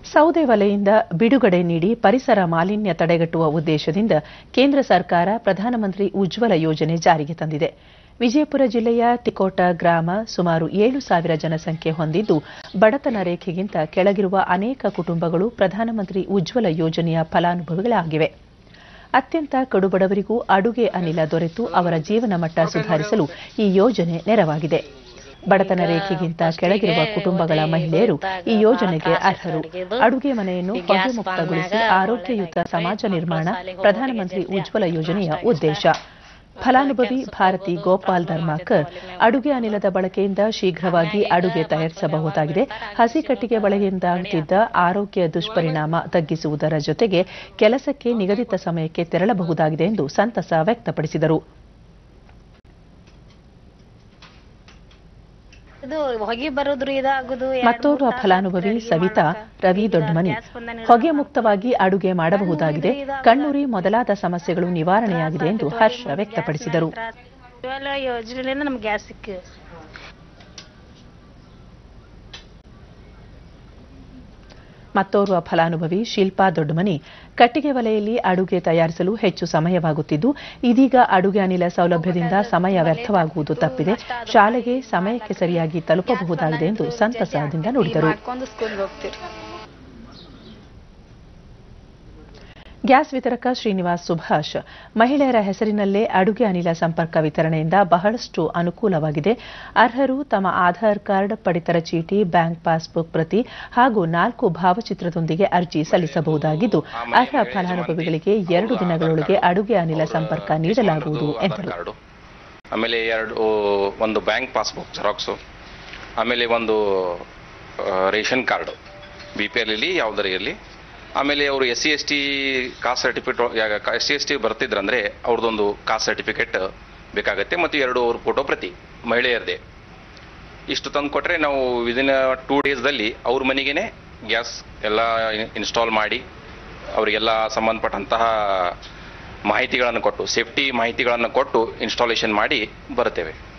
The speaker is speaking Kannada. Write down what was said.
ಸೌದೆ ವಲಯಿಂದ ಬಿಡುಗಡೆ ನೀಡಿ ಪರಿಸರ ಮಾಲಿನ್ಯ ತಡೆಗಟ್ಟುವ ಉದ್ದೇಶದಿಂದ ಕೇಂದ್ರ ಸರ್ಕಾರ ಪ್ರಧಾನಮಂತ್ರಿ ಉಜ್ವಲ ಯೋಜನೆ ಜಾರಿಗೆ ತಂದಿದೆ ವಿಜಯಪುರ ಜಿಲ್ಲೆಯ ತಿಕೋಟ ಗ್ರಾಮ ಸುಮಾರು ಏಳು ಸಾವಿರ ಜನಸಂಖ್ಯೆ ಹೊಂದಿದ್ದು ಬಡತನ ರೇಖೆಗಿಂತ ಕೆಳಗಿರುವ ಅನೇಕ ಕುಟುಂಬಗಳು ಪ್ರಧಾನಮಂತ್ರಿ ಉಜ್ವಲ ಯೋಜನೆಯ ಫಲಾನುಭವಿಗಳಾಗಿವೆ ಅತ್ಯಂತ ಕಡುಬಡವರಿಗೂ ಅಡುಗೆ ಅನಿಲ ದೊರೆತು ಅವರ ಜೀವನ ಮಟ್ಟ ಸುಧಾರಿಸಲು ಈ ಯೋಜನೆ ನೆರವಾಗಿದೆ ಬಡತನ ರೇಖೆಗಿಂತ ಕೆಳಗಿರುವ ಕುಟುಂಬಗಳ ಮಹಿಳೆಯರು ಈ ಯೋಜನೆಗೆ ಅರ್ಹರು ಅಡುಗೆ ಮನೆಯನ್ನು ಹೊಗೆ ಮುಕ್ತಗೊಳಿಸಿ ಆರೋಗ್ಯಯುತ ಸಮಾಜ ನಿರ್ಮಾಣ ಪ್ರಧಾನಮಂತ್ರಿ ಉಜ್ವಲ ಯೋಜನೆಯ ಉದ್ದೇಶ ಫಲಾನುಭವಿ ಭಾರತಿ ಗೋಪಾಲ್ ಧರ್ಮಾಕರ್ ಅಡುಗೆ ಅನಿಲದ ಬಳಕೆಯಿಂದ ಶೀಘ್ರವಾಗಿ ಅಡುಗೆ ತಯಾರಿಸಬಹುದಾಗಿದೆ ಹಸಿ ಕಟ್ಟಿಗೆ ಬಳಕೆಯಿಂದಾಗುತ್ತಿದ್ದ ಆರೋಗ್ಯ ದುಷ್ಪರಿಣಾಮ ತಗ್ಗಿಸುವುದರ ಜೊತೆಗೆ ಕೆಲಸಕ್ಕೆ ನಿಗದಿತ ಸಮಯಕ್ಕೆ ತೆರಳಬಹುದಾಗಿದೆ ಎಂದು ಸಂತಸ ವ್ಯಕ್ತಪಡಿಸಿದರು ಇದು ಹೊಗೆ ಬರೋದ್ರು ಇದಾಗುದು ಮತ್ತೋರ್ವ ಫಲಾನುಭವಿ ಸವಿತಾ ರವಿ ದೊಡ್ಡಮನಿ ಹೊಗೆ ಮುಕ್ತವಾಗಿ ಅಡುಗೆ ಮಾಡಬಹುದಾಗಿದೆ ಕಣ್ಣುರಿ ಮೊದಲಾದ ಸಮಸ್ಯೆಗಳು ನಿವಾರಣೆಯಾಗಿದೆ ಎಂದು ಹರ್ಷ ವ್ಯಕ್ತಪಡಿಸಿದರು ಇವೆಲ್ಲ ಯೋಜನೆಯಿಂದ ನಮ್ಗೆ ಗ್ಯಾಸ್ ಸಿಕ್ಕ ಮತ್ತೋರ್ವ ಫಲಾನುಭವಿ ಶಿಲ್ಪಾ ದೊಡ್ಡಮನಿ ಕಟ್ಟಿಗೆ ವಲೆಯಲ್ಲಿ ಅಡುಗೆ ತಯಾರಿಸಲು ಹೆಚ್ಚು ಸಮಯವಾಗುತ್ತಿದ್ದು ಇದೀಗ ಅಡುಗೆ ಅನಿಲ ಸೌಲಭ್ಯದಿಂದ ಸಮಯ ವ್ಯರ್ಥವಾಗುವುದು ತಪ್ಪಿದೆ ಶಾಲೆಗೆ ಸಮಯಕ್ಕೆ ಸರಿಯಾಗಿ ತಲುಪಬಹುದಾಗಿದೆ ಎಂದು ಸಂತಸದಿಂದ ನುಡಿದರು ಮಾಡ್ಕೊಂಡು ಸ್ಕೂಲ್ಗೆ ಹೋಗ್ತೀರಿ ಗ್ಯಾಸ್ ವಿತರಕ ಶ್ರೀನಿವಾಸ್ ಸುಭಾಷ್ ಮಹಿಳೆಯರ ಹೆಸರಿನಲ್ಲೇ ಅಡುಗೆ ಅನಿಲ ಸಂಪರ್ಕ ವಿತರಣೆಯಿಂದ ಬಹಳಷ್ಟು ಅನುಕೂಲವಾಗಿದೆ ಅರ್ಹರು ತಮ್ಮ ಆಧಾರ್ ಕಾರ್ಡ್ ಪಡಿತರ ಚೀಟಿ ಬ್ಯಾಂಕ್ ಪಾಸ್ಬುಕ್ ಪ್ರತಿ ಹಾಗೂ ನಾಲ್ಕು ಭಾವಚಿತ್ರದೊಂದಿಗೆ ಅರ್ಜಿ ಸಲ್ಲಿಸಬಹುದಾಗಿದ್ದು ಅರ್ಹ ಫಲಾನುಭವಿಗಳಿಗೆ ಎರಡು ದಿನಗಳೊಳಗೆ ಅಡುಗೆ ಅನಿಲ ಸಂಪರ್ಕ ನೀಡಲಾಗುವುದು ಎಂದರು ಕಾರ್ಡು ಆಮೇಲೆ ಎರಡು ಒಂದು ಬ್ಯಾಂಕ್ ಪಾಸ್ಬುಕ್ ಜೆರಾಕ್ಸು ಆಮೇಲೆ ಒಂದು ಆ, ration card B P L ಇರಲಿ ಯಾವುದರ ಇರಲಿ ಆಮೇಲೆ ಅವರು S C S T caste certificate S C S T ಬರ್ತಿದ್ರಂದ್ರೆ ಅವ್ರದ್ದೊಂದು ಕಾಸ್ಟ್ ಸರ್ಟಿಫಿಕೇಟ್ ಬೇಕಾಗತ್ತೆ ಮತ್ತು ಎರಡು ಅವ್ರ ಫೋಟೋ ಪ್ರತಿ ಮಹಿಳೆಯರದೇ ಇಷ್ಟು ತಂದು ಕೊಟ್ಟರೆ ನಾವು ವಿದಿನ್ ಟೂ ಡೇಸ್ದಲ್ಲಿ ಅವ್ರ ಮನೆಗೇ ಗ್ಯಾಸ್ ಎಲ್ಲ ಇನ್ಸ್ಟಾಲ್ ಮಾಡಿ ಅವರಿಗೆಲ್ಲ ಸಂಬಂಧಪಟ್ಟಂತಹ ಮಾಹಿತಿಗಳನ್ನು ಕೊಟ್ಟು ಸೇಫ್ಟಿ ಮಾಹಿತಿಗಳನ್ನು ಕೊಟ್ಟು ಇನ್ಸ್ಟಾಲೇಷನ್ ಮಾಡಿ ಬರುತ್ತೇವೆ